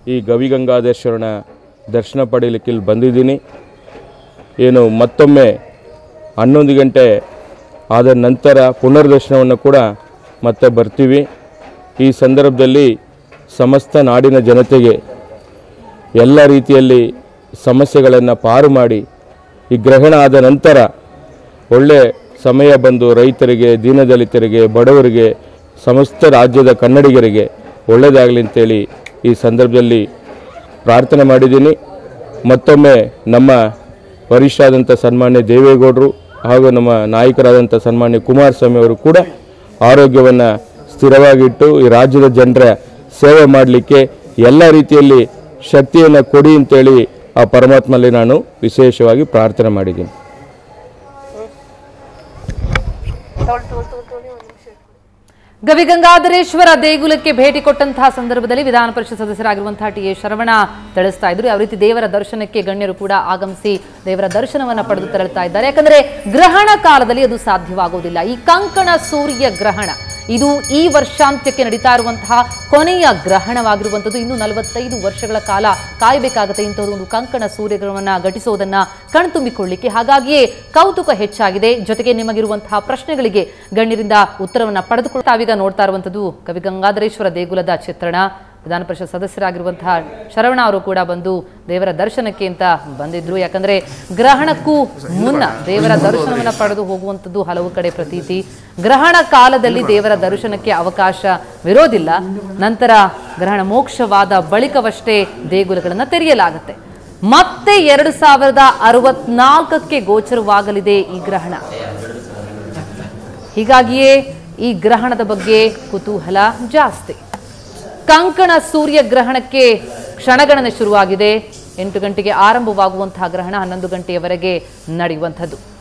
ಈ ಗವಿಗಂಗಾಧೇಶ್ವರನ ದರ್ಶನ ಪಡೀಲಿಕ್ಕೆ ಇಲ್ಲಿ ಬಂದಿದ್ದೀನಿ ಏನು ಮತ್ತೊಮ್ಮೆ ಹನ್ನೊಂದು ಗಂಟೆ ಆದ ನಂತರ ಪುನರ್ದರ್ಶನವನ್ನು ಕೂಡ ಮತ್ತೆ ಬರ್ತೀವಿ ಈ ಸಂದರ್ಭದಲ್ಲಿ ಸಮಸ್ತ ನಾಡಿನ ಜನತೆಗೆ ಎಲ್ಲ ರೀತಿಯಲ್ಲಿ ಸಮಸ್ಯೆಗಳನ್ನು ಪಾರು ಮಾಡಿ ಈ ಗ್ರಹಣ ಆದ ನಂತರ ಒಳ್ಳೆ ಸಮಯ ಬಂದು ರೈತರಿಗೆ ದೀನದಲಿತರಿಗೆ ಬಡವರಿಗೆ ಸಮಸ್ತ ರಾಜ್ಯದ ಕನ್ನಡಿಗರಿಗೆ ಒಳ್ಳೆಯದಾಗಲಿ ಅಂತೇಳಿ ಈ ಸಂದರ್ಭದಲ್ಲಿ ಪ್ರಾರ್ಥನೆ ಮಾಡಿದ್ದೀನಿ ಮತ್ತೊಮ್ಮೆ ನಮ್ಮ ವರಿಷ್ಠರಾದಂಥ ಸನ್ಮಾನ್ಯ ದೇವೇಗೌಡರು ಹಾಗೂ ನಮ್ಮ ನಾಯಕರಾದಂಥ ಸನ್ಮಾನ್ಯ ಕುಮಾರಸ್ವಾಮಿ ಅವರು ಕೂಡ ಆರೋಗ್ಯವನ್ನು ಸ್ಥಿರವಾಗಿಟ್ಟು ಈ ರಾಜ್ಯದ ಜನರ ಸೇವೆ ಮಾಡಲಿಕ್ಕೆ ಎಲ್ಲ ರೀತಿಯಲ್ಲಿ ಶಕ್ತಿಯನ್ನು ಕೊಡಿ ಅಂತೇಳಿ ಆ ಪರಮಾತ್ಮಲ್ಲಿ ನಾನು ವಿಶೇಷವಾಗಿ ಪ್ರಾರ್ಥನೆ ಮಾಡಿದ್ದೀನಿ ಗವಿಗಂಗಾಧರೇಶ್ವರ ದೇಗುಲಕ್ಕೆ ಭೇಟಿ ಕೊಟ್ಟಂತಹ ಸಂದರ್ಭದಲ್ಲಿ ವಿಧಾನ ಪರಿಷತ್ ಸದಸ್ಯರಾಗಿರುವಂತಹ ಟಿ ಎ ಶರವಣ ತಿಳಿಸ್ತಾ ಇದ್ರು ಯಾವ ರೀತಿ ದೇವರ ದರ್ಶನಕ್ಕೆ ಗಣ್ಯರು ಕೂಡ ಆಗಮಿಸಿ ದೇವರ ದರ್ಶನವನ್ನ ಪಡೆದು ತೆರಳುತ್ತಾ ಇದ್ದಾರೆ ಯಾಕಂದ್ರೆ ಗ್ರಹಣ ಕಾಲದಲ್ಲಿ ಅದು ಸಾಧ್ಯವಾಗುವುದಿಲ್ಲ ಈ ಕಂಕಣ ಸೂರ್ಯ ಗ್ರಹಣ ಇದು ಈ ವರ್ಷಾಂತ್ಯಕ್ಕೆ ನಡೀತಾ ಇರುವಂತಹ ಕೊನೆಯ ಗ್ರಹಣವಾಗಿರುವಂಥದ್ದು ಇನ್ನು ನಲವತ್ತೈದು ವರ್ಷಗಳ ಕಾಲ ಕಾಯಬೇಕಾಗುತ್ತೆ ಇಂಥದ್ದು ಒಂದು ಕಂಕಣ ಸೂರ್ಯಗ್ರಹಣವನ್ನ ಘಟಿಸೋದನ್ನ ಕಣ್ತುಂಬಿಕೊಳ್ಳಿಕ್ಕೆ ಹಾಗಾಗಿಯೇ ಕೌತುಕ ಹೆಚ್ಚಾಗಿದೆ ಜೊತೆಗೆ ನಿಮಗಿರುವಂತಹ ಪ್ರಶ್ನೆಗಳಿಗೆ ಗಣ್ಯರಿಂದ ಉತ್ತರವನ್ನ ಪಡೆದುಕೊಂಡು ತಾವೀಗ ನೋಡ್ತಾ ಇರುವಂಥದ್ದು ಕವಿಗಂಗಾಧರೇಶ್ವರ ದೇಗುಲದ ಚಿತ್ರಣ ವಿಧಾನ ಪರಿಷತ್ ಸದಸ್ಯರಾಗಿರುವಂತಹ ಶರವಣ ಅವರು ಕೂಡ ಬಂದು ದೇವರ ದರ್ಶನಕ್ಕೆ ಅಂತ ಬಂದಿದ್ರು ಯಾಕಂದ್ರೆ ಗ್ರಹಣಕ್ಕೂ ಮುನ್ನ ದೇವರ ದರ್ಶನವನ್ನ ಪಡೆದು ಹೋಗುವಂಥದ್ದು ಹಲವು ಕಡೆ ಪ್ರತೀತಿ ಗ್ರಹಣ ಕಾಲದಲ್ಲಿ ದೇವರ ದರ್ಶನಕ್ಕೆ ಅವಕಾಶವಿರೋದಿಲ್ಲ ನಂತರ ಗ್ರಹಣ ಮೋಕ್ಷವಾದ ಬಳಿಕವಷ್ಟೇ ದೇಗುಲಗಳನ್ನು ತೆರೆಯಲಾಗುತ್ತೆ ಮತ್ತೆ ಎರಡು ಸಾವಿರದ ಅರವತ್ನಾಲ್ಕಕ್ಕೆ ಗೋಚರವಾಗಲಿದೆ ಈ ಗ್ರಹಣ ಹೀಗಾಗಿಯೇ ಈ ಗ್ರಹಣದ ಬಗ್ಗೆ ಕುತೂಹಲ ಜಾಸ್ತಿ ಕಂಕಣ ಸೂರ್ಯ ಗ್ರಹಣಕ್ಕೆ ಕ್ಷಣಗಣನೆ ಶುರುವಾಗಿದೆ ಎಂಟು ಗಂಟೆಗೆ ಆರಂಭವಾಗುವಂತಹ ಗ್ರಹಣ ಹನ್ನೊಂದು ಗಂಟೆಯವರೆಗೆ ನಡೆಯುವಂಥದ್ದು